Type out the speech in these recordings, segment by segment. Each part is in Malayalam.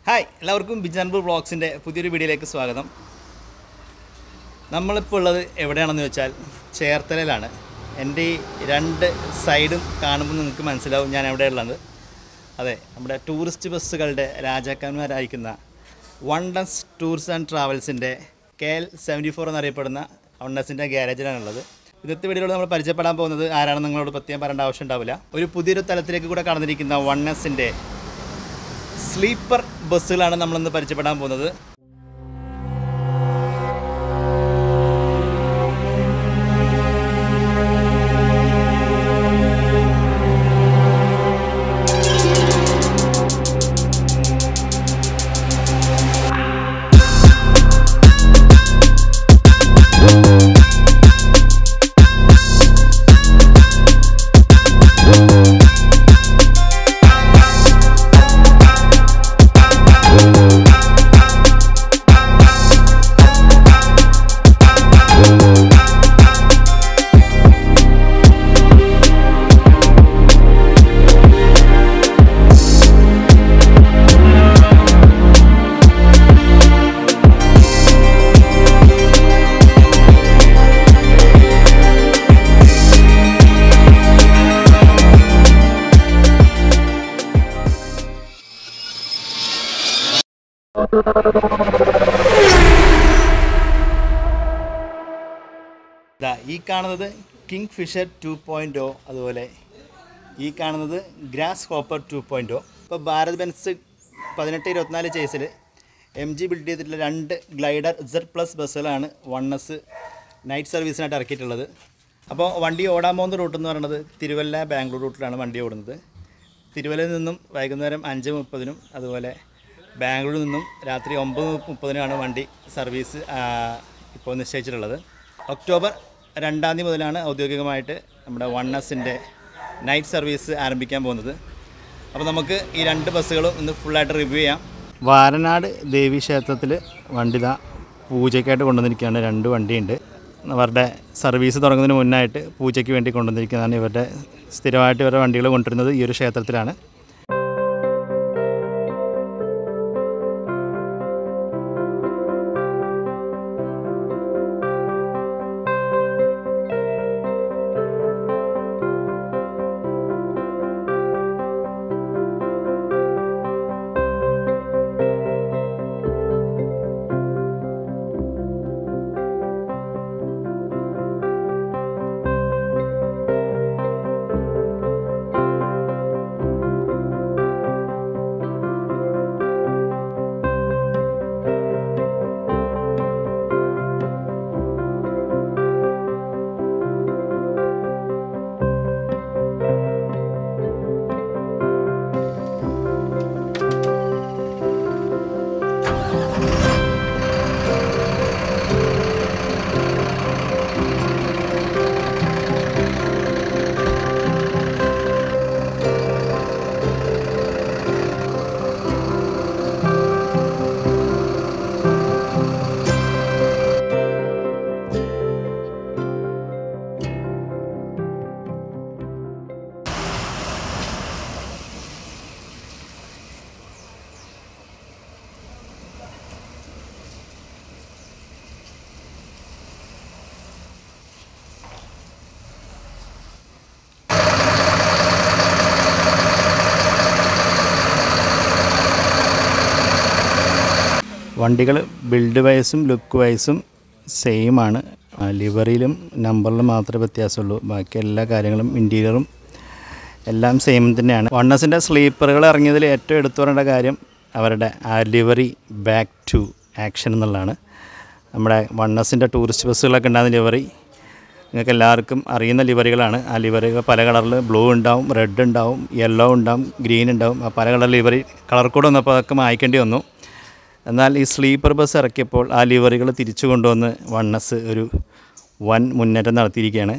ഹായ് എല്ലാവർക്കും ബിജാൻപൂർ ബ്ലോഗ്സിൻ്റെ പുതിയൊരു വീഡിയോയിലേക്ക് സ്വാഗതം നമ്മളിപ്പോൾ ഉള്ളത് എവിടെയാണെന്ന് വെച്ചാൽ ചേർത്തലയിലാണ് എൻ്റെ ഈ രണ്ട് സൈഡും കാണുമ്പോൾ നിങ്ങൾക്ക് മനസ്സിലാവും ഞാൻ എവിടെയുള്ളത് അതെ നമ്മുടെ ടൂറിസ്റ്റ് ബസ്സുകളുടെ രാജാക്കന്മാരായിരിക്കുന്ന വണ്ടൻസ് ടൂർസ് ആൻഡ് ട്രാവൽസിൻ്റെ കെ എൽ സെവൻറ്റി ഫോർ എന്നറിയപ്പെടുന്ന വണ്ടൻസിൻ്റെ ഗ്യാരേജിലാണുള്ളത് ഇന്നത്തെ വീഡിയോയിൽ നമ്മൾ പരിചയപ്പെടാൻ പോകുന്നത് ആരാണെന്ന് നിങ്ങളോട് പ്രത്യേകം പറയേണ്ട ആവശ്യം ഉണ്ടാവില്ല ഒരു പുതിയൊരു തലത്തിലേക്ക് കൂടെ കടന്നിരിക്കുന്ന വണ്ണസിൻ്റെ സ്ലീപ്പർ ബസ്സുകളാണ് നമ്മളിന്ന് പരിചയപ്പെടാൻ പോകുന്നത് ഇതാ ഈ കാണുന്നത് kingfisher two point O അതുപോലെ ഈ കാണുന്നത് grasshopper two point O ഇപ്പോൾ ഭാരത് ബെൻസ് പതിനെട്ട് ഇരുപത്തിനാല് ചേസിൽ എം ജി ബിൽഡ് ചെയ്തിട്ടുള്ള രണ്ട് ഗ്ലൈഡർ സെഡ് പ്ലസ് ബസ്സുകളാണ് വൺ എസ് നൈറ്റ് സർവീസിനായിട്ട് ഇറക്കിയിട്ടുള്ളത് അപ്പോൾ വണ്ടി ഓടാൻ പോകുന്ന റൂട്ട് എന്ന് പറയുന്നത് തിരുവല്ല ബാംഗ്ലൂർ റൂട്ടിലാണ് വണ്ടി ഓടുന്നത് തിരുവല്ലയിൽ നിന്നും വൈകുന്നേരം അഞ്ച് മുപ്പതിനും അതുപോലെ ബാംഗ്ലൂരിൽ നിന്നും രാത്രി ഒമ്പത് മുപ്പതിനുമാണ് വണ്ടി സർവീസ് ആ, ഇപ്പോൾ നിശ്ചയിച്ചിട്ടുള്ളത് ഒക്ടോബർ രണ്ടാം തീയതി മുതലാണ് ഔദ്യോഗികമായിട്ട് നമ്മുടെ വൺ എസിൻ്റെ നൈറ്റ് സർവീസ് ആരംഭിക്കാൻ പോകുന്നത് അപ്പോൾ നമുക്ക് ഈ രണ്ട് ബസ്സുകളും ഇന്ന് ഫുള്ളായിട്ട് റിവ്യൂ ചെയ്യാം വാരനാട് ദേവി ക്ഷേത്രത്തിൽ വണ്ടിത പൂജയ്ക്കായിട്ട് കൊണ്ടുവന്നിരിക്കുകയാണ് രണ്ട് വണ്ടിയുണ്ട് അവരുടെ സർവീസ് തുടങ്ങുന്നതിന് മുന്നായിട്ട് പൂജയ്ക്ക് വേണ്ടി കൊണ്ടുവന്നിരിക്കുന്നതാണ് ഇവരുടെ സ്ഥിരമായിട്ട് ഇവരുടെ വണ്ടികൾ കൊണ്ടുവരുന്നത് ഈ ഒരു ക്ഷേത്രത്തിലാണ് വണ്ടികൾ ബിൽഡ് വൈസും ലുക്ക് വൈസും സെയിം ആണ് ആ, ലിവറിയിലും നമ്പറിലും മാത്രമേ വ്യത്യാസമുള്ളൂ ബാക്കി എല്ലാ കാര്യങ്ങളും ഇൻറ്റീരിയറും എല്ലാം സെയിം തന്നെയാണ് വണ്ണസിൻ്റെ സ്ലീപ്പറുകൾ ഇറങ്ങിയതിൽ ഏറ്റവും എടുത്തു പറയേണ്ട കാര്യം അവരുടെ ആ ലിവറി ബാക്ക് ടു ആക്ഷൻ എന്നുള്ളതാണ് നമ്മുടെ വണ്ണസിൻ്റെ ടൂറിസ്റ്റ് ബസ്സുകളൊക്കെ ഉണ്ടാകുന്ന ലിവറി നിങ്ങൾക്ക് എല്ലാവർക്കും അറിയുന്ന ലിവറികളാണ് ആ ലിവറികൾ പല കളറിൽ ബ്ലൂ ഉണ്ടാവും റെഡ് ഉണ്ടാവും യെല്ലോ ഉണ്ടാവും ഗ്രീൻ ഉണ്ടാവും ആ പല കളർ ലിവറി കളർ കോഡ് വന്നപ്പോൾ അതൊക്കെ മായ്ക്കേണ്ടി വന്നു എന്നാൽ ഈ സ്ലീപ്പർ ബസ് ഇറക്കിയപ്പോൾ ആ ലിവറികൾ തിരിച്ചു കൊണ്ടുവന്ന് വണ്ണസ് ഒരു വൻ മുന്നേറ്റം നടത്തിയിരിക്കുകയാണ്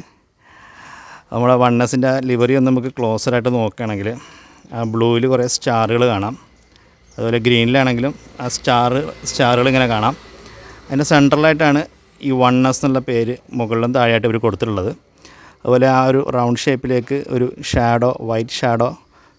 നമ്മുടെ വണ്ണസിൻ്റെ ലിവറി ഒന്ന് നമുക്ക് ക്ലോസറായിട്ട് നോക്കുകയാണെങ്കിൽ ആ ബ്ലൂവിൽ കുറേ സ്റ്റാറുകൾ കാണാം അതുപോലെ ഗ്രീനിലാണെങ്കിലും ആ സ്റ്റാർ സ്റ്റാറുകൾ ഇങ്ങനെ കാണാം അതിൻ്റെ സെൻട്രലായിട്ടാണ് ഈ വൺ എസ് എന്നുള്ള പേര് മുകളിലും താഴെയായിട്ട് ഇവർ കൊടുത്തിട്ടുള്ളത് അതുപോലെ ആ ഒരു റൗണ്ട് ഷേപ്പിലേക്ക് ഒരു ഷാഡോ വൈറ്റ് ഷാഡോ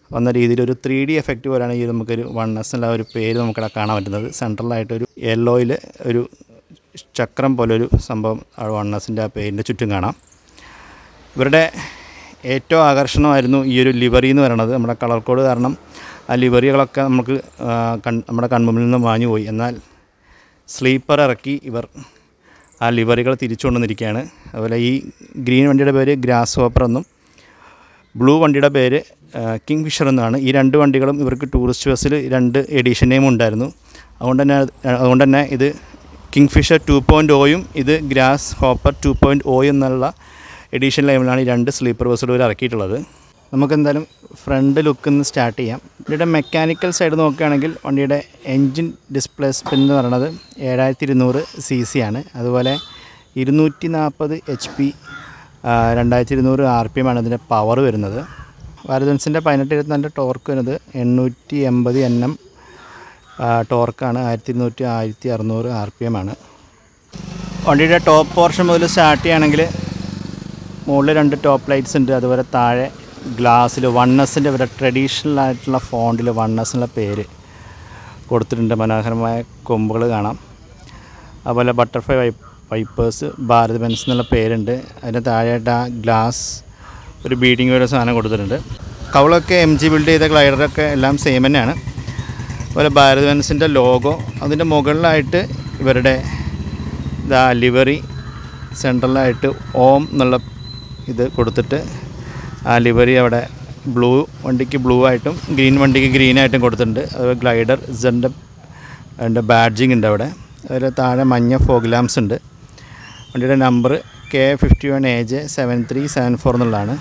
വന്ന രീതിയിൽ ഒരു ത്രീ ഡി എഫക്റ്റ് പോലെയാണ് ഈ നമുക്കൊരു വൺ എസ് എന്നുള്ള ഒരു പേര് നമുക്കിവിടെ കാണാൻ പറ്റുന്നത് സെൻട്രലായിട്ടൊരു യെല്ലോയിൽ ഒരു ചക്രം പോലൊരു സംഭവം വൺ എസിൻ്റെ ആ പേരിൻ്റെ ചുറ്റും കാണാം ഇവരുടെ ഏറ്റവും ആകർഷണമായിരുന്നു ഈ ഒരു ലിവറി എന്ന് പറയുന്നത് നമ്മുടെ കളർ കോഡ് കാരണം ആ ലിവറികളൊക്കെ നമുക്ക് ആ, കൺ നമ്മുടെ കൺമുമ്പിൽ നിന്ന് മാഞ്ഞു പോയി എന്നാൽ സ്ലീപ്പർ ഇറക്കി ഇവർ ആ ലിവറികൾ തിരിച്ചു കൊണ്ടുവന്നിരിക്കുകയാണ് അതുപോലെ ഈ ഗ്രീൻ വണ്ടിയുടെ പേര് ഗ്രാസ് ഹോപ്പർ എന്നും ബ്ലൂ വണ്ടിയുടെ പേര് കിങ് ഫിഷർ എന്നാണ് ഈ രണ്ട് വണ്ടികളും ഇവർക്ക് ടൂറിസ്റ്റ് ബസ്സിൽ രണ്ട് എഡിഷൻ നെയിം ഉണ്ടായിരുന്നു അതുകൊണ്ട് തന്നെ അതുകൊണ്ട് തന്നെ ഇത് കിങ് ഫിഷർ ടു പോയിൻറ്റ് ഓയും ഇത് grasshopper two point O എന്നുള്ള എഡിഷൻ ലെവലിലാണ് ഈ രണ്ട് സ്ലീപ്പർ ബസ്സുകൾ ഇവർ ഇറക്കിയിട്ടുള്ളത് നമുക്ക് എന്തായാലും ഫ്രണ്ട് ലുക്കിൽ നിന്ന് സ്റ്റാർട്ട് ചെയ്യാം വണ്ടിയുടെ മെക്കാനിക്കൽ സൈഡ് നോക്കുകയാണെങ്കിൽ വണ്ടിയുടെ എൻജിൻ ഡിസ്പ്ലേസ്മെൻറ്റ് എന്ന് പറയുന്നത് ഏഴായിരത്തി ഇരുന്നൂറ് സി സി ആണ് അതുപോലെ ഇരുന്നൂറ്റി നാൽപ്പത് എച്ച് പി രണ്ടായിരത്തി ഇരുന്നൂറ് ആർ പി എം ആണ് ഇതിൻ്റെ പവർ വരുന്നത് വാരദൻസിൻ്റെ പതിനെട്ട് ഇരുപത്തിനാലിൻ്റെ ടോർക്ക് വരുന്നത് എണ്ണൂറ്റി എൺപത് എൻ എം ടോർക്കാണ് ആയിരത്തി ഇരുന്നൂറ്റി ആയിരത്തി അറുന്നൂറ് ആർ പി എം ആണ് വണ്ടിയുടെ ടോപ്പ് പോർഷൻ മുതൽ സ്റ്റാർട്ട് ചെയ്യുകയാണെങ്കിൽ മുകളിൽ രണ്ട് ടോപ്പ് ലൈറ്റ്സ് ഉണ്ട് അതുപോലെ താഴെ ഗ്ലാസ്സിൽ വണ്ണസിൻ്റെ വരെ ട്രഡീഷണൽ ആയിട്ടുള്ള ഫോണ്ടിൽ വണ്ണസിനുള്ള പേര് കൊടുത്തിട്ടുണ്ട് മനോഹരമായ കൊമ്പുകൾ കാണാം അതുപോലെ butterfly wipe wipers Bharat Benz എന്നുള്ള പേരുണ്ട് അതിന് താഴെയായിട്ട് ആ ഗ്ലാസ് ഒരു ബീഡിങ് ഒരു സാധനം കൊടുത്തിട്ടുണ്ട് കവളൊക്കെ എം ജി ബിൽഡ് ചെയ്ത ഗ്ലൈഡറൊക്കെ എല്ലാം സെയിം തന്നെയാണ് അതുപോലെ ഭാരത് ബെൻസിൻ്റെ ലോഗോ അതിൻ്റെ മുകളിലായിട്ട് ഇവരുടെ ഇതാ ലിവറി സെൻട്രലായിട്ട് ഓം എന്നുള്ള ഇത് കൊടുത്തിട്ട് ആ ലിവറി അവിടെ ബ്ലൂ വണ്ടിക്ക് ബ്ലൂ ആയിട്ടും ഗ്രീൻ വണ്ടിക്ക് ഗ്രീൻ ആയിട്ടും കൊടുത്തിട്ടുണ്ട് അതുപോലെ ഗ്ലൈഡർ ഇസൻ്റെ അതിൻ്റെ ബാഡ്ജിങ് ഉണ്ട് അവിടെ അതുപോലെ താഴെ മഞ്ഞ ഫോഗ് ലാംസ് ഉണ്ട് വണ്ടിയുടെ number K fifty one A J seven three seven four എന്നുള്ളതാണ്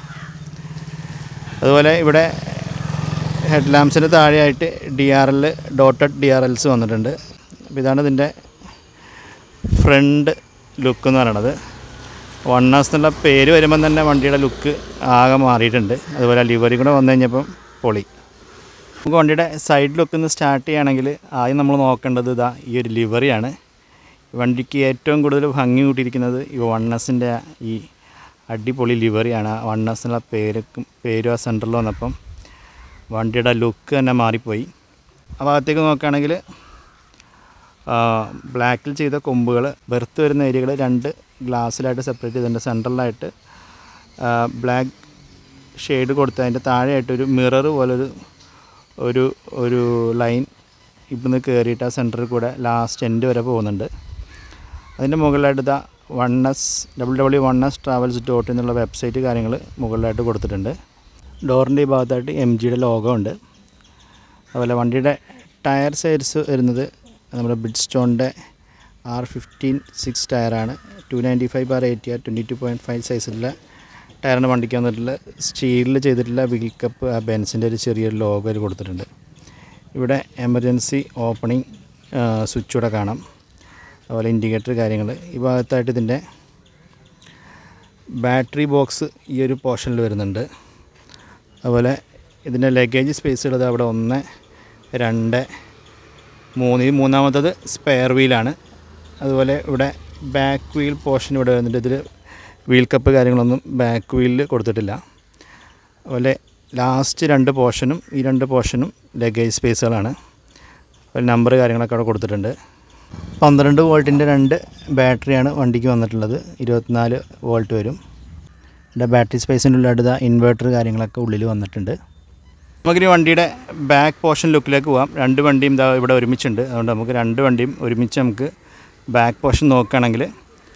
അതുപോലെ ഇവിടെ ഹെഡ് ലാംപ്സിന് താഴെയായിട്ട് D R L dotted D R Ls വന്നിട്ടുണ്ട് അപ്പോൾ ഇതാണ് ഇതിൻ്റെ ഫ്രണ്ട് ലുക്ക് എന്ന് പറയണത് വൺ എസ് എന്നുള്ള പേര് വരുമ്പം തന്നെ വണ്ടിയുടെ ലുക്ക് ആകെ മാറിയിട്ടുണ്ട് അതുപോലെ ലിവറി കൂടെ വന്നു കഴിഞ്ഞപ്പം പൊളി നമുക്ക് വണ്ടിയുടെ സൈഡ് ലുക്കിൽ നിന്ന് സ്റ്റാർട്ട് ചെയ്യുകയാണെങ്കിൽ ആദ്യം നമ്മൾ നോക്കേണ്ടത് ഇതാ ഈ ഒരു ലിവറിയാണ് വണ്ടിക്ക് ഏറ്റവും കൂടുതൽ ഭംഗി കൂട്ടിയിരിക്കുന്നത് ഈ വൺ എസിൻ്റെ ഈ അടിപൊളി ലിവറിയാണ് വൺ എസ് എന്നുള്ള പേരക്കും പേരും ആ സെൻറ്ററിൽ വന്നപ്പം വണ്ടിയുടെ ലുക്ക് തന്നെ മാറിപ്പോയി ആ ഭാഗത്തേക്ക് നോക്കുകയാണെങ്കിൽ ബ്ലാക്കിൽ ചെയ്ത കൊമ്പുകൾ ബെർത്ത് വരുന്ന ഏരിയകൾ രണ്ട് ഗ്ലാസ്സിലായിട്ട് സെപ്പറേറ്റ് ചെയ്തിട്ടുണ്ട് സെൻട്രലായിട്ട് ബ്ലാക്ക് ഷെയ്ഡ് കൊടുത്ത് അതിൻ്റെ താഴെയായിട്ട് ഒരു മിറർ പോലൊരു ഒരു ഒരു ലൈൻ ഇവിടുന്ന് കയറിയിട്ട് ആ സെൻറ്ററിൽ കൂടെ ലാസ്റ്റ് എൻഡ് വരെ പോകുന്നുണ്ട് അതിൻ്റെ മുകളിലായിട്ട് ഇതാ one S double W one S travels dot എന്നുള്ള വെബ്സൈറ്റ് കാര്യങ്ങൾ മുകളിലായിട്ട് കൊടുത്തിട്ടുണ്ട് ഡോറിൻ്റെ ഈ ഭാഗത്തായിട്ട് എം ജിയുടെ ലോഗോ ഉണ്ട് അതുപോലെ വണ്ടിയുടെ ടയർ സൈസ് വരുന്നത് നമ്മുടെ ബ്രിഡ്സ്റ്റോണിൻ്റെ ആർ ഫിഫ്റ്റീൻ സിക്സ് ടയറാണ് two ninety five bar eighty R twenty two point five സൈസിലുള്ള ടയറിന് വണ്ടിക്ക് വന്നിട്ടുള്ള സ്റ്റീലിൽ ചെയ്തിട്ടുള്ള വീൽ കപ്പ് ആ ബെൻസിൻ്റെ ഒരു ചെറിയൊരു ലോഗോ അതിൽ കൊടുത്തിട്ടുണ്ട് ഇവിടെ എമർജൻസി ഓപ്പണിംഗ് സ്വിച്ച് കൂടെ കാണാം അതുപോലെ ഇൻഡിക്കേറ്റർ കാര്യങ്ങൾ ഈ ഭാഗത്തായിട്ട് ഇതിൻ്റെ ബാറ്ററി ബോക്സ് ഈ ഒരു പോർഷനിൽ വരുന്നുണ്ട് അതുപോലെ ഇതിൻ്റെ ലഗേജ് സ്പേസ് ഉള്ളത് അവിടെ ഒന്ന് രണ്ട് മൂന്ന് ഈ മൂന്നാമത്തത് സ്പെയർ വീലാണ് അതുപോലെ ഇവിടെ ബാക്ക് വീൽ പോർഷൻ ഇവിടെ വരുന്നുണ്ട് ഇതിൽ വീൽ കപ്പ് കാര്യങ്ങളൊന്നും ബാക്ക് വീലിൽ കൊടുത്തിട്ടില്ല അതുപോലെ ലാസ്റ്റ് രണ്ട് പോർഷനും ഈ രണ്ട് പോർഷനും ലഗേജ് സ്പേസുകളാണ് അതുപോലെ നമ്പർ കാര്യങ്ങളൊക്കെ അവിടെ കൊടുത്തിട്ടുണ്ട് പന്ത്രണ്ട് വോൾട്ടിൻ്റെ രണ്ട് ബാറ്ററിയാണ് വണ്ടിക്ക് വന്നിട്ടുള്ളത് ഇരുപത്തിനാല് വോൾട്ട് വരും ഇവിടെ ബാറ്ററി സ്പേസിൻ്റെ ഉള്ളിൽ അടുത്ത ഇൻവെർട്ടർ കാര്യങ്ങളൊക്കെ ഉള്ളിൽ വന്നിട്ടുണ്ട് നമുക്കിനി വണ്ടിയുടെ ബാക്ക് പോർഷൻ ലുക്കിലേക്ക് പോകാം രണ്ട് വണ്ടിയും ഇതാ ഇവിടെ ഒരുമിച്ചുണ്ട് അതുകൊണ്ട് നമുക്ക് രണ്ട് വണ്ടിയും ഒരുമിച്ച് നമുക്ക് ബാക്ക് പോർഷൻ നോക്കുകയാണെങ്കിൽ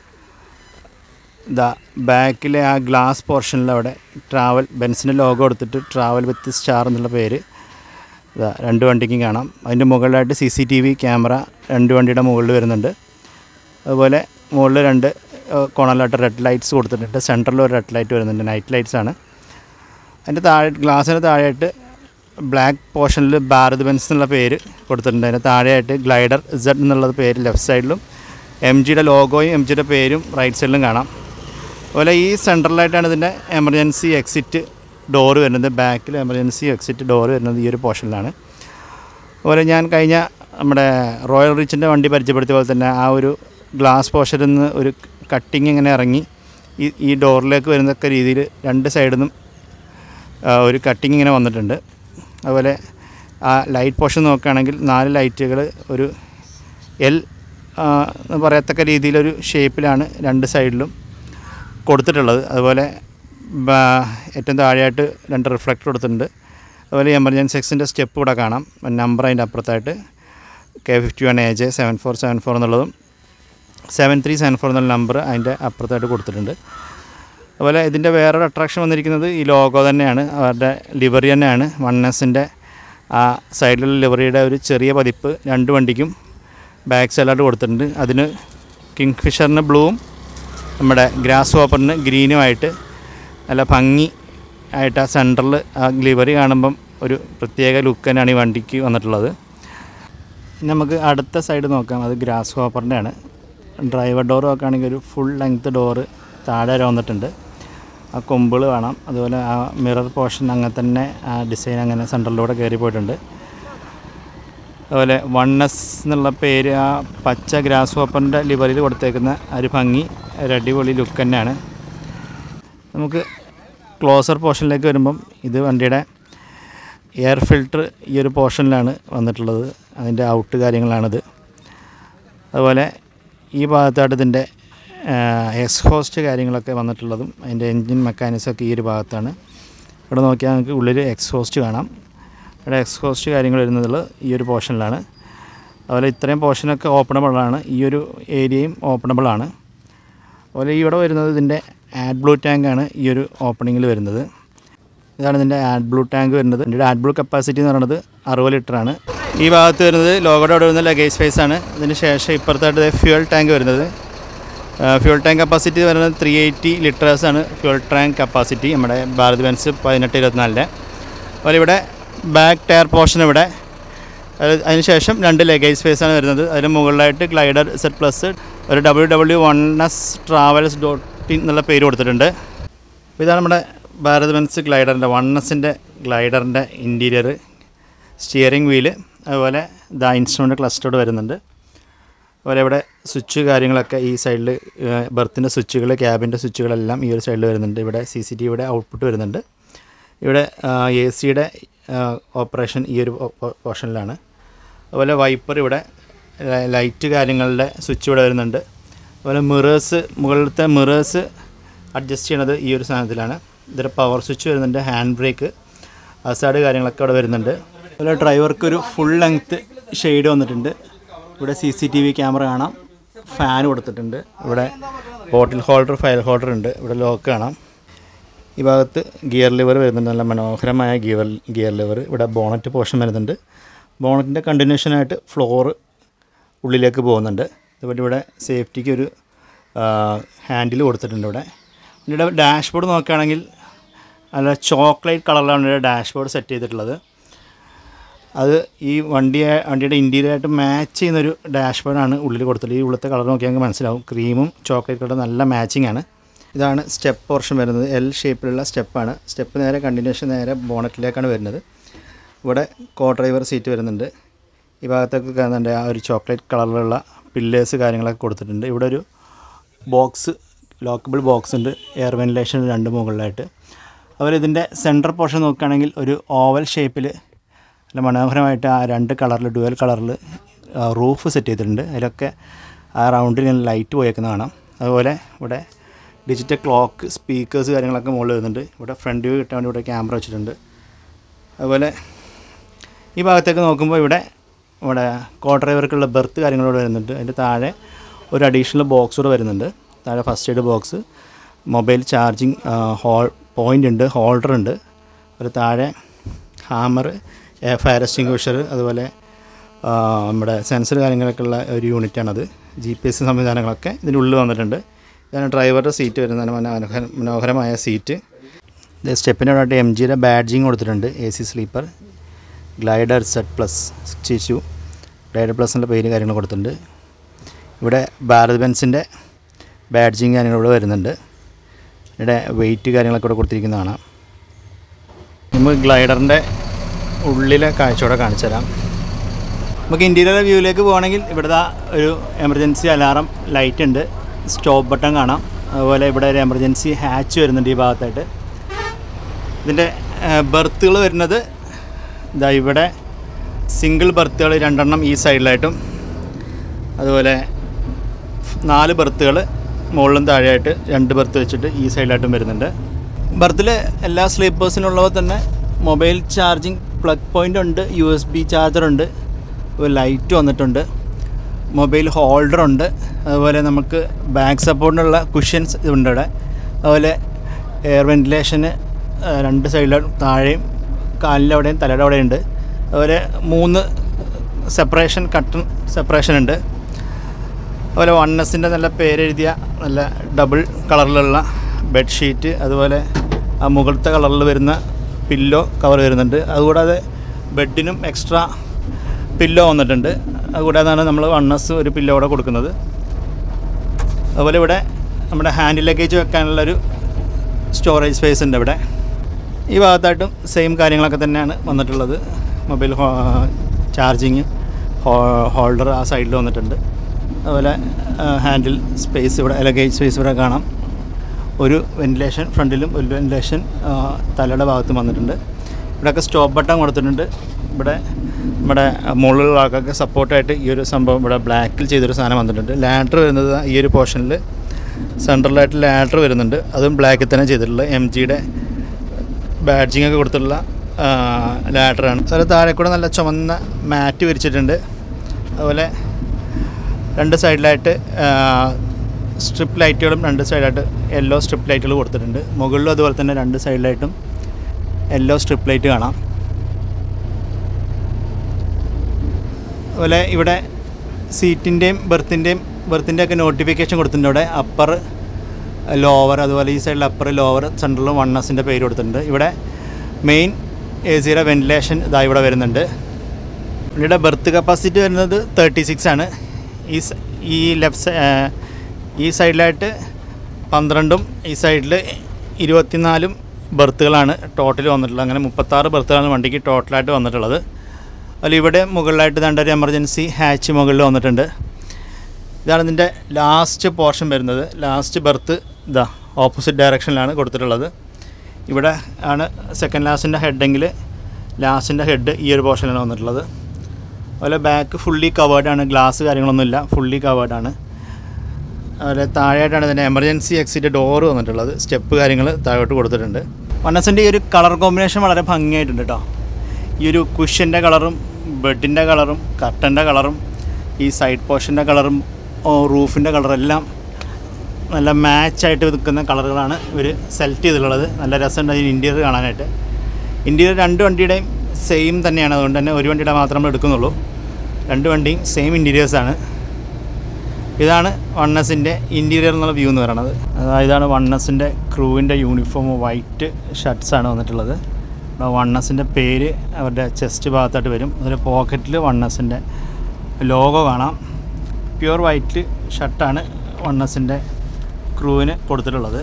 ഇതാ ബാക്കിലെ ആ ഗ്ലാസ് പോർഷനിൽ അവിടെ ട്രാവൽ ബെൻസിൻ്റെ ലോഗോ എടുത്തിട്ട് ട്രാവൽ വിത്ത് സ്റ്റാർ എന്നുള്ള പേര് ഇതാ രണ്ട് വണ്ടിക്കും കാണാം അതിൻ്റെ മുകളിലായിട്ട് C C T V camera രണ്ട് വണ്ടിയുടെ മുകളിൽ വരുന്നുണ്ട് അതുപോലെ മുകളിൽ രണ്ട് കോണലായിട്ട് റെഡ് ലൈറ്റ്സ് കൊടുത്തിട്ടുണ്ട് സെൻറ്ററിൽ ഒരു റെഡ് ലൈറ്റ് വരുന്നുണ്ട് നൈറ്റ് ലൈറ്റ്സ് ആണ് അതിൻ്റെ താഴെ ഗ്ലാസ്സിന് താഴെയായിട്ട് ബ്ലാക്ക് പോർഷനിൽ ഭാരത് ബെൻസ് എന്നുള്ള പേര് കൊടുത്തിട്ടുണ്ട് അതിൻ്റെ താഴെയായിട്ട് ഗ്ലൈഡർ ഇസഡ് എന്നുള്ള പേര് ലെഫ്റ്റ് സൈഡിലും എം ജിയുടെ ലോഗോയും എം ജിയുടെ പേരും റൈറ്റ് സൈഡിലും കാണാം അതുപോലെ ഈ സെൻട്രലായിട്ടാണ് ഇതിൻ്റെ എമർജൻസി എക്സിറ്റ് ഡോറ് വരുന്നത് ബാക്കിൽ എമർജൻസി എക്സിറ്റ് ഡോറ് വരുന്നത് ഈ ഒരു പോർഷനിലാണ് അതുപോലെ ഞാൻ കഴിഞ്ഞ നമ്മുടെ റോയൽ റിച്ചിൻ്റെ വണ്ടി പരിചയപ്പെടുത്തിയ പോലെ തന്നെ ആ ഒരു ഗ്ലാസ് പോർഷനിൽ നിന്ന് ഒരു കട്ടിങ് ഇങ്ങനെ ഇറങ്ങി ഈ ഈ ഡോറിലേക്ക് വരുന്നൊക്കെ രീതിയിൽ രണ്ട് സൈഡിൽ നിന്നും ആ, ഒരു കട്ടിങ് ഇങ്ങനെ വന്നിട്ടുണ്ട് അതുപോലെ ആ ലൈറ്റ് പോർഷൻ നോക്കുകയാണെങ്കിൽ നാല് ലൈറ്റുകൾ ഒരു എൽ എന്ന് പറയത്തക്ക രീതിയിലൊരു ഷേപ്പിലാണ് രണ്ട് സൈഡിലും കൊടുത്തിട്ടുള്ളത് അതുപോലെ ബാ- ഏറ്റവും താഴെയായിട്ട് രണ്ട് റിഫ്ലക്ടർ കൊടുത്തിട്ടുണ്ട് അതുപോലെ എമർജൻസി എക്സിൻ്റെ സ്റ്റെപ്പ് ഇവിടെ കാണാം നമ്പർ അതിൻ്റെ അപ്പുറത്തായിട്ട് K fifty one A J seven four seven four എന്നുള്ളതും സെവൻ ത്രീ സെവൻ ഫോർ എന്നുള്ള നമ്പർ അതിൻ്റെ അപ്പുറത്തായിട്ട് കൊടുത്തിട്ടുണ്ട് അതുപോലെ ഇതിൻ്റെ വേറൊരു അട്രാക്ഷൻ വന്നിരിക്കുന്നത് ഈ ലോഗോ തന്നെയാണ് അവരുടെ ലിവറി തന്നെയാണ് വൺ എസിൻ്റെ ആ സൈഡിലുള്ള ലിവറിയുടെ ഒരു ചെറിയ പതിപ്പ് രണ്ട് വണ്ടിക്കും ബാക്ക് സൈഡിലായിട്ട് കൊടുത്തിട്ടുണ്ട് അതിന് കിങ് ഫിഷറിന് ബ്ലൂവും നമ്മുടെ ഗ്രാസ് ഹോപ്പറിന് ഗ്രീനുമായിട്ട് നല്ല ഭംഗി ആയിട്ട് ആ സെൻറ്ററിൽ ആ ലിവറി കാണുമ്പം ഒരു പ്രത്യേക ലുക്ക് തന്നെയാണ് ഈ വണ്ടിക്ക് വന്നിട്ടുള്ളത് ഇനി നമുക്ക് അടുത്ത സൈഡ് നോക്കാം അത് ഗ്രാസ് ഹോപ്പറിൻ്റെ ആണ് ഡ്രൈവർ ഡോർ നോക്കുകയാണെങ്കിൽ ഒരു ഫുൾ ലെങ്ത് ഡോറ് താഴെ വരെ വന്നിട്ടുണ്ട് ആ കൊമ്പുകൾ കാണാം അതുപോലെ ആ മിറർ പോർഷൻ അങ്ങനെ തന്നെ ആ ഡിസൈൻ അങ്ങനെ സെൻറ്ററിലൂടെ കയറി പോയിട്ടുണ്ട് അതുപോലെ വൺ എസ് എന്നുള്ള പേര് ആ പച്ച ഗ്രാസ് ഹോപ്പറിൻ്റെ ലിവറിൽ കൊടുത്തേക്കുന്ന ആ ഒരു ഭംഗി ഒരു അടിപൊളി ലുക്ക് തന്നെയാണ് നമുക്ക് ക്ലോസർ പോർഷനിലേക്ക് വരുമ്പം ഇത് വണ്ടിയുടെ എയർ ഫിൽട്ടർ ഈ ഒരു പോർഷനിലാണ് വന്നിട്ടുള്ളത് അതിൻ്റെ ഔട്ട് കാര്യങ്ങളാണിത് അതുപോലെ ഈ ഭാഗത്തായിട്ട് ഇതിൻ്റെ എക്സ്ഹോസ്റ്റ് കാര്യങ്ങളൊക്കെ വന്നിട്ടുള്ളതും അതിൻ്റെ എൻജിൻ മെക്കാനിസം ഒക്കെ ഈ ഒരു ഭാഗത്താണ് ഇവിടെ നോക്കിയാൽ നമുക്ക് ഉള്ളിൽ എക്സ്ഹോസ്റ്റ് കാണാം ഇവിടെ എക്സ്ഹോസ്റ്റ് കാര്യങ്ങൾ വരുന്നത് ഈ ഒരു പോർഷനിലാണ് അതുപോലെ ഇത്രയും പോർഷനൊക്കെ ഓപ്പണബിളാണ് ഈ ഒരു ഏരിയയും ഓപ്പണബിളാണ് അതുപോലെ ഇവിടെ വരുന്നത് ഇതിൻ്റെ ആഡ് ബ്ലൂ ടാങ്കാണ് ഈ ഒരു ഓപ്പണിങ്ങിൽ വരുന്നത് ഇതാണ് ഇതിൻ്റെ ആഡ് ബ്ലൂ ടാങ്ക് വരുന്നത് ഇതിൻ്റെ ആഡ് ബ്ലൂ കപ്പാസിറ്റി എന്ന് പറയുന്നത് അറുപത് ലിറ്ററാണ് ഈ ഭാഗത്ത് വരുന്നത് ലോഗോടെ അവിടെ വരുന്ന ലഗേജ് സ്പേസ് ആണ് ഇതിന് ശേഷം ഇപ്പുറത്തായിട്ട് ഫ്യൂൽ ടാങ്ക് വരുന്നത് ഫ്യൂൽ ടാങ്ക് കപ്പാസിറ്റി വരുന്നത് ത്രീ എയ്റ്റി ലിറ്റേഴ്സാണ് ഫ്യൂൽ ടാങ്ക് കപ്പാസിറ്റി നമ്മുടെ ഭാരത് ബെൻസ് പതിനെട്ട് ഇരുപത്തിനാലിൻ്റെ അതുപോലെ ഇവിടെ ബാക്ക് ടയർ പോർഷൻ ഇവിടെ അത് അതിനുശേഷം രണ്ട് ലഗേജ് സ്പേസ് ആണ് വരുന്നത് അതിന് മുകളിലായിട്ട് ഗ്ലൈഡർ സെറ്റ് പ്ലസ് ഒരു W W one S travels dot in എന്നുള്ള പേര് കൊടുത്തിട്ടുണ്ട് അപ്പോൾ ഇതാണ് നമ്മുടെ ഭാരത് ബെൻസ് ഗ്ലൈഡറിൻ്റെ വൺ എസിൻ്റെ ഗ്ലൈഡറിൻ്റെ ഇൻറ്റീരിയർ സ്റ്റിയറിംഗ് വീല് അതുപോലെ ദ ഇൻസ്ട്രുമെൻ്റ് ക്ലസ്റ്റർഡ് വരുന്നുണ്ട് അതുപോലെ ഇവിടെ സ്വിച്ച് കാര്യങ്ങളൊക്കെ ഈ സൈഡിൽ ബർത്തിൻ്റെ സ്വിച്ചുകൾ ക്യാബിൻ്റെ സ്വിച്ചുകളെല്ലാം ഈ ഒരു സൈഡിൽ വരുന്നുണ്ട് ഇവിടെ സി സി ടി വിയുടെ ഔട്ട്പുട്ട് വരുന്നുണ്ട് ഇവിടെ എ സിയുടെ ഓപ്പറേഷൻ ഈ ഒരു പോർഷനിലാണ് അതുപോലെ വൈപ്പർ ഇവിടെ ലൈ- ലൈറ്റ് കാര്യങ്ങളുടെ സ്വിച്ച് ഇവിടെ വരുന്നുണ്ട് അതുപോലെ മിറേഴ്സ് മുകളിലത്തെ മിറേഴ്സ് അഡ്ജസ്റ്റ് ചെയ്യണത് ഈ ഒരു സാധനത്തിലാണ് ഇതിൽ പവർ സ്വിച്ച് വരുന്നുണ്ട് ഹാൻഡ് ബ്രേക്ക് അസാഡ് കാര്യങ്ങളൊക്കെ ഇവിടെ വരുന്നുണ്ട് അതുപോലെ ഡ്രൈവർക്ക് ഒരു ഫുൾ ലെങ്ത്ത് ഷെയ്ഡ് വന്നിട്ടുണ്ട് ഇവിടെ C C T V camera കാണാം ഫാൻ കൊടുത്തിട്ടുണ്ട് ഇവിടെ ബോട്ടിൽ ഹോൾഡർ ഫയൽ ഹോൾഡർ ഉണ്ട് ഇവിടെ ലോക്ക് കാണാം ഈ ഭാഗത്ത് ഗിയർ ലിവർ വരുന്നുണ്ട് നല്ല മനോഹരമായ ഗിയർ ഗിയർ ലിവർ ഇവിടെ ബോണറ്റ് പോർഷൻ വരുന്നുണ്ട് ബോണറ്റിൻ്റെ കണ്ടിന്യൂഷനായിട്ട് ഫ്ലോറ് ഉള്ളിലേക്ക് പോകുന്നുണ്ട് അതുപോലെ ഇവിടെ സേഫ്റ്റിക്ക് ഒരു ഹാൻഡിൽ കൊടുത്തിട്ടുണ്ട് ഇവിടെ ഇവിടെ ഡാഷ്ബോർഡ് നോക്കുകയാണെങ്കിൽ നല്ല ചോക്ലേറ്റ് കളറിലാണ് ഇവിടെ ഡാഷ്ബോർഡ് സെറ്റ് ചെയ്തിട്ടുള്ളത് അത് ഈ വണ്ടിയെ വണ്ടിയുടെ ഇൻറ്റീരിയറായിട്ട് മാച്ച് ചെയ്യുന്നൊരു ഡാഷ്ബോർഡാണ് ഉള്ളിൽ കൊടുത്തിട്ടുള്ളത് ഈ ഉള്ളത്തെ കളർ നോക്കിയാൽ നമുക്ക് മനസ്സിലാവും ക്രീമും ചോക്ലേറ്റ് കളറും നല്ല മാച്ചിങ് ആണ് ഇതാണ് സ്റ്റെപ്പ് പോർഷൻ വരുന്നത് എൽ ഷേപ്പിലുള്ള സ്റ്റെപ്പാണ് സ്റ്റെപ്പ് നേരെ കണ്ടിന്യൂഷൻ നേരെ ബോണറ്റിലേക്കാണ് വരുന്നത് ഇവിടെ കോ ഡ്രൈവർ സീറ്റ് വരുന്നുണ്ട് ഈ ഭാഗത്തൊക്കെ കാണുന്നുണ്ട് ആ ഒരു ചോക്ലേറ്റ് കളറിലുള്ള പില്ലേഴ്സ് കാര്യങ്ങളൊക്കെ കൊടുത്തിട്ടുണ്ട് ഇവിടെ ഒരു ബോക്സ് ലോക്കബിൾ ബോക്സ് ഉണ്ട് എയർ വെന്റിലേഷൻ രണ്ട് മുകളിലായിട്ട് അതുപോലെ ഇതിൻ്റെ സെൻറ്റർ പോർഷൻ നോക്കുകയാണെങ്കിൽ ഒരു ഓവൽ ഷേപ്പിൽ നല്ല മനോഹരമായിട്ട് ആ രണ്ട് കളറിൽ ഡുവൽ കളറിൽ റൂഫ് സെറ്റ് ചെയ്തിട്ടുണ്ട് അതിലൊക്കെ ആ റൗണ്ടിൽ ഇങ്ങനെ ലൈറ്റ് പോയേക്കുന്ന കാണാം അതുപോലെ ഇവിടെ ഡിജിറ്റൽ ക്ലോക്ക് സ്പീക്കേഴ്സ് കാര്യങ്ങളൊക്കെ മുകളിൽ വരുന്നുണ്ട് ഇവിടെ ഫ്രണ്ട് വ്യൂ കിട്ടാൻ വേണ്ടി ഇവിടെ ക്യാമറ വെച്ചിട്ടുണ്ട് അതുപോലെ ഈ ഭാഗത്തേക്ക് നോക്കുമ്പോൾ ഇവിടെ ഇവിടെ കോ ഡ്രൈവർക്കുള്ള ബെർത്ത് കാര്യങ്ങളോട് വരുന്നുണ്ട് അതിൻ്റെ താഴെ ഒരു അഡീഷണൽ ബോക്സ് കൂടെ വരുന്നുണ്ട് താഴെ first aid box mobile charging hole point ഉണ്ട് ഹോൾഡർ ഉണ്ട് ഒരു താഴെ ഹാമർ ഫയർ എക്സ്റ്റിങ്ക്വിഷർ അതുപോലെ ആ, നമ്മുടെ സെൻസർ കാര്യങ്ങളൊക്കെ ഉള്ള ഒരു യൂണിറ്റാണത് ജി പി എസ് സംവിധാനങ്ങളൊക്കെ ഇതിൻ്റെ ഉള്ളിൽ വന്നിട്ടുണ്ട് ഇതാണ് ഡ്രൈവറുടെ സീറ്റ് വരുന്നത് മനോഹര മനോഹരമായ സീറ്റ് ഇത് സ്റ്റെപ്പിൻ്റെ അവിടെ എം ജിയുടെ ബാഡ്ജിങ് കൊടുത്തിട്ടുണ്ട് A C sleeper glider set plus ചിച്ചു ഗ്ലൈഡർ പ്ലസ് എന്നുള്ള പേര് കാര്യങ്ങൾ കൊടുത്തിട്ടുണ്ട് ഇവിടെ ഭാരത് ബെൻസിൻ്റെ ബാഡ്ജിങ് കാര്യങ്ങൾ ഇവിടെ വരുന്നുണ്ട് ഇവിടെ വെയിറ്റ് കാര്യങ്ങളൊക്കെ ഇവിടെ കൊടുത്തിരിക്കുന്നതാണ് നമുക്ക് ഗ്ലൈഡറിൻ്റെ ഉള്ളിലെ കാഴ്ചയോടെ കാണിച്ചു തരാം നമുക്ക് ഇൻറ്റീരിയർ വ്യൂവിലേക്ക് പോകണമെങ്കിൽ ഇവിടുത്തെ ഒരു എമർജൻസി അലാറം ലൈറ്റ് ഉണ്ട് സ്റ്റോപ്പ് ബട്ടൺ കാണാം അതുപോലെ ഇവിടെ ഒരു എമർജൻസി ഹാച്ച് വരുന്നുണ്ട് ഈ ഭാഗത്തായിട്ട് ഇതിൻ്റെ ബർത്തുകൾ വരുന്നത് ഇതാ ഇവിടെ സിംഗിൾ ബർത്തുകൾ രണ്ടെണ്ണം ഈ സൈഡിലായിട്ടും അതുപോലെ നാല് ബർത്തുകൾ മുകളിലും താഴെയായിട്ട് രണ്ട് ബർത്ത് വെച്ചിട്ട് ഈ സൈഡിലായിട്ടും വരുന്നുണ്ട് ബർത്തിൽ എല്ലാ സ്ലീപ്പേഴ്സിനുള്ളവ തന്നെ മൊബൈൽ ചാർജിങ് പ്ലഗ് പോയിൻ്റ് ഉണ്ട് യു എസ് ബി ചാർജറുണ്ട് ഒരു ലൈറ്റ് വന്നിട്ടുണ്ട് മൊബൈൽ ഹോൾഡർ ഉണ്ട് അതുപോലെ നമുക്ക് ബാക്ക് സപ്പോർട്ടിനുള്ള കുഷ്യൻസ് ഇതുണ്ട് ഇവിടെ അതുപോലെ എയർ വെൻറ്റിലേഷന് രണ്ട് സൈഡിലും താഴെയും കാലിൻ്റെ അവിടെയും തലയുടെ അവിടെയും ഉണ്ട് അതുപോലെ മൂന്ന് സെപ്പറേഷൻ കട്ടൺ സെപ്പറേഷൻ ഉണ്ട് അതുപോലെ വണ്ണസിൻ്റെ നല്ല പേരെഴുതിയ നല്ല ഡബിൾ കളറിലുള്ള ബെഡ്ഷീറ്റ് അതുപോലെ ആ മുകളിലത്തെ കളറിൽ വരുന്ന പില്ലോ കവർ വരുന്നുണ്ട് അതുകൂടാതെ ബെഡിനും എക്സ്ട്രാ പില്ലോ വന്നിട്ടുണ്ട് അതുകൂടാതാണ് നമ്മൾ വണ്ണസ് ഒരു പില്ലോ കൂടെ കൊടുക്കുന്നത് അതുപോലെ ഇവിടെ നമ്മുടെ ഹാൻഡ് ലഗേജ് വെക്കാനുള്ളൊരു സ്റ്റോറേജ് സ്പേസ് ഉണ്ട് ഇവിടെ ഈ ഭാഗത്തായിട്ടും സെയിം കാര്യങ്ങളൊക്കെ തന്നെയാണ് വന്നിട്ടുള്ളത് മൊബൈൽ ചാർജിങ് ഹോൾഡർ ആ സൈഡിൽ വന്നിട്ടുണ്ട് അതുപോലെ ഹാൻഡിൽ സ്പേസ് ഇവിടെ ലഗേജ് സ്പേസ് ഇവിടെ കാണാം ഒരു വെന്റിലേഷൻ ഫ്രണ്ടിലും ഒരു വെന്റിലേഷൻ തലയുടെ ഭാഗത്തും വന്നിട്ടുണ്ട് ഇവിടെയൊക്കെ സ്റ്റോപ്പ് ബട്ടൺ കൊടുത്തിട്ടുണ്ട് ഇവിടെ നമ്മുടെ മുകളിലുള്ള ആൾക്കൊക്കെ സപ്പോർട്ടായിട്ട് ഈ ഒരു സംഭവം ഇവിടെ ബ്ലാക്കിൽ ചെയ്തൊരു സാധനം വന്നിട്ടുണ്ട് ലാഡർ വരുന്നത് ഈ ഒരു പോർഷനിൽ സെൻട്രലായിട്ട് ലാഡർ വരുന്നുണ്ട് അതും ബ്ലാക്കിൽ തന്നെ ചെയ്തിട്ടുള്ളത് എം ജിയുടെ ബാഡ്ജിങ് ഒക്കെ കൊടുത്തിട്ടുള്ള ലാഡറാണ് അതുപോലെ താഴെ കൂടെ നല്ല ചുമന്ന മാറ്റ് വിരിച്ചിട്ടുണ്ട് അതുപോലെ രണ്ട് സൈഡിലായിട്ട് സ്ട്രിപ്പ് ലൈറ്റുകളും രണ്ട് സൈഡായിട്ട് യെല്ലോ സ്ട്രിപ്പ് ലൈറ്റുകൾ കൊടുത്തിട്ടുണ്ട് മുകളിലും അതുപോലെ തന്നെ രണ്ട് സൈഡിലായിട്ടും യെല്ലോ സ്ട്രിപ്പ് ലൈറ്റ് കാണാം അതുപോലെ ഇവിടെ സീറ്റിൻ്റെയും ബെർത്തിൻ്റെയും ബെർത്തിൻ്റെ ഒക്കെ നോട്ടിഫിക്കേഷൻ കൊടുത്തിട്ടുണ്ട് ഇവിടെ അപ്പർ ലോവർ അതുപോലെ ഈ സൈഡിൽ അപ്പർ ലോവർ സെൻട്രലും വണ്ണസിൻ്റെ പേര് കൊടുത്തിട്ടുണ്ട് ഇവിടെ മെയിൻ എ സിയുടെ വെന്റിലേഷൻ ഇതാ ഇവിടെ വരുന്നുണ്ട് ഇവിടെ ബെർത്ത് കപ്പാസിറ്റി വരുന്നത് തേർട്ടി സിക്സ് ആണ് ഈ സ- ഈ ലെഫ്റ്റ് ഈ സൈഡിലായിട്ട് പന്ത്രണ്ടും ഈ സൈഡിൽ ഇരുപത്തിനാലും ബെർത്തുകളാണ് ടോട്ടൽ വന്നിട്ടുള്ളത് അങ്ങനെ മുപ്പത്താറ് ബെർത്തുകളാണ് വണ്ടിക്ക് ടോട്ടലായിട്ട് വന്നിട്ടുള്ളത് അതിൽ ഇവിടെ മുകളിലായിട്ട് ദാണ്ട ഒരു എമർജൻസി ഹാച്ച് മുകളിൽ വന്നിട്ടുണ്ട് ഇതാണ് ഇതിൻ്റെ ലാസ്റ്റ് പോർഷൻ വരുന്നത് ലാസ്റ്റ് ബെർത്ത് ഇതാ ഓപ്പോസിറ്റ് ഡയറക്ഷനിലാണ് കൊടുത്തിട്ടുള്ളത് ഇവിടെ ആണ് സെക്കൻഡ് ലാസ്റ്റിൻ്റെ ഹെഡെങ്കിൽ ലാസ്റ്റിൻ്റെ ഹെഡ് ഈ ഒരു പോർഷനിലാണ് വന്നിട്ടുള്ളത് അതുപോലെ ബാക്ക് ഫുള്ളി കവേർഡാണ് ഗ്ലാസ് കാര്യങ്ങളൊന്നുമില്ല ഫുള്ളി കവേർഡാണ് അതുപോലെ താഴെയായിട്ടാണ് ഇതിൻ്റെ എമർജൻസി എക്സിറ്റ് ഡോറ് വന്നിട്ടുള്ളത് സ്റ്റെപ്പ് കാര്യങ്ങൾ താഴോട്ട് കൊടുത്തിട്ടുണ്ട് വണ്ണസിൻ്റെ ഈ ഒരു കളർ കോമ്പിനേഷൻ വളരെ ഭംഗിയായിട്ടുണ്ട് കേട്ടോ ഈ ഒരു കുഷ്യൻ്റെ കളറും ബെഡിൻ്റെ കളറും കട്ടൻ്റെ കളറും ഈ സൈഡ് പോർഷൻ്റെ കളറും റൂഫിൻ്റെ കളറെല്ലാം നല്ല മാച്ചായിട്ട് നിൽക്കുന്ന കളറുകളാണ് ഇവർ സെലക്ട് ചെയ്തിട്ടുള്ളത് നല്ല രസമുണ്ട് അതിന് ഇൻറ്റീരിയർ കാണാനായിട്ട് ഇൻറ്റീരിയർ രണ്ട് വണ്ടിയുടെയും സെയിം തന്നെയാണ് അതുകൊണ്ട് തന്നെ ഒരു വണ്ടിയുടെ മാത്രം നമ്മൾ എടുക്കുന്നുള്ളൂ രണ്ട് വണ്ടിയും സെയിം ഇൻറ്റീരിയേഴ്സാണ് ഇതാണ് വണ്ണസിൻ്റെ ഇൻറ്റീരിയർ എന്നുള്ള വ്യൂ എന്ന് പറയുന്നത് അതായത് ഇതാണ് വണ്ണസിൻ്റെ ക്രൂവിൻ്റെ യൂണിഫോം വൈറ്റ് ഷർട്ട്സാണ് വന്നിട്ടുള്ളത് ഇവിടെ വണ്ണസിൻ്റെ പേര് അവരുടെ ചെസ്റ്റ് ഭാഗത്തായിട്ട് വരും അതിൽ പോക്കറ്റിൽ വണ്ണസിൻ്റെ ലോഗോ കാണാം പ്യുവർ വൈറ്റ് ഷർട്ടാണ് വണ്ണസിൻ്റെ ക്രൂവിന് കൊടുത്തിട്ടുള്ളത്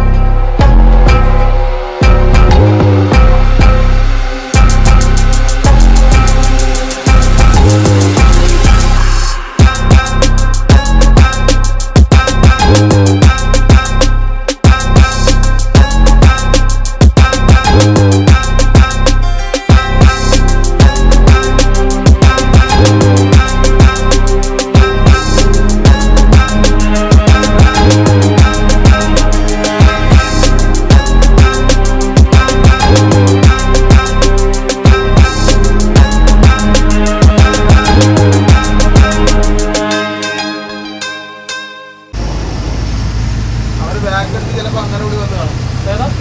അവര് ബാക്കെടുത്ത് ചിലപ്പോ അങ്ങനെ കൂടി വന്ന് കാണും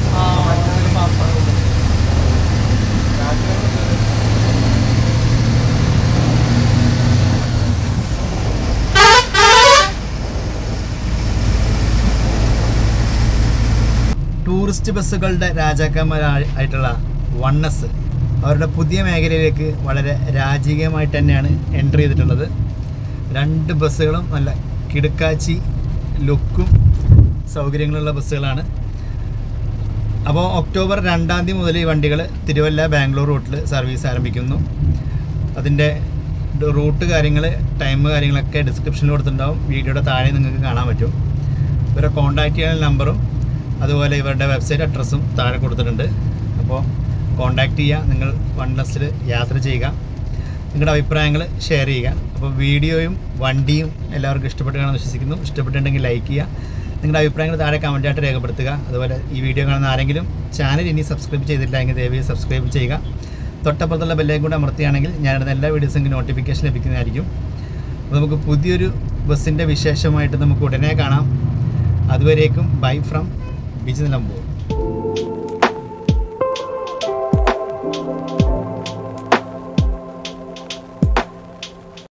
ടൂറിസ്റ്റ് ബസ്സുകളുടെ രാജാക്കന്മാരായിട്ടുള്ള വണ്ണസ് അവരുടെ പുതിയ മേഖലയിലേക്ക് വളരെ രാജകീയമായിട്ട് തന്നെയാണ് എൻട്രി ചെയ്തിട്ടുള്ളത് രണ്ട് ബസ്സുകളും നല്ല കിടുക്കാച്ചി ലുക്കും സൗകര്യങ്ങളുള്ള ബസ്സുകളാണ് അപ്പോൾ ഒക്ടോബർ രണ്ടാം തീയതി മുതൽ ഈ വണ്ടികൾ തിരുവല്ല ബാംഗ്ലൂർ റൂട്ടിൽ സർവീസ് ആരംഭിക്കുന്നു അതിൻ്റെ റൂട്ട് കാര്യങ്ങൾ ടൈം കാര്യങ്ങളൊക്കെ ഡിസ്ക്രിപ്ഷനിൽ കൊടുത്തിട്ടുണ്ടാവും വീഡിയോയുടെ താഴെ നിങ്ങൾക്ക് കാണാൻ പറ്റും ഇവരെ കോൺടാക്റ്റ് ചെയ്യാനുള്ള നമ്പറും അതുപോലെ ഇവരുടെ വെബ്സൈറ്റ് അഡ്രസ്സും താഴെ കൊടുത്തിട്ടുണ്ട് അപ്പോൾ കോൺടാക്റ്റ് ചെയ്യുക നിങ്ങൾ വൺ പ്ലസ്സിൽ യാത്ര ചെയ്യുക നിങ്ങളുടെ അഭിപ്രായങ്ങൾ ഷെയർ ചെയ്യുക അപ്പോൾ വീഡിയോയും വണ്ടിയും എല്ലാവർക്കും ഇഷ്ടപ്പെട്ട് കാണാൻ വിശ്വസിക്കുന്നു ഇഷ്ടപ്പെട്ടിട്ടുണ്ടെങ്കിൽ ലൈക്ക് ചെയ്യുക നിങ്ങളുടെ അഭിപ്രായങ്ങൾ താഴെ കമൻറ്റായിട്ട് രേഖപ്പെടുത്തുക അതുപോലെ ഈ വീഡിയോ കാണുന്ന ആരെങ്കിലും ചാനൽ ഇനി സബ്സ്ക്രൈബ് ചെയ്തിട്ടില്ലെങ്കിൽ ദയവായി സബ്സ്ക്രൈബ് ചെയ്യുക തൊട്ടപ്പുറത്തുള്ള ബെല്ലേക്കും കൂടെ അമർത്തുകയാണെങ്കിൽ ഞാനിടുന്ന എല്ലാ വീഡിയോസും നോട്ടിഫിക്കേഷൻ ലഭിക്കുന്നതായിരിക്കും അപ്പോൾ നമുക്ക് പുതിയൊരു ബസ്സിൻ്റെ വിശേഷമായിട്ട് നമുക്ക് ഉടനെ കാണാം അതുവരേക്കും ബൈ ഫ്രം ബീച്ച് നിലമ്പൂർ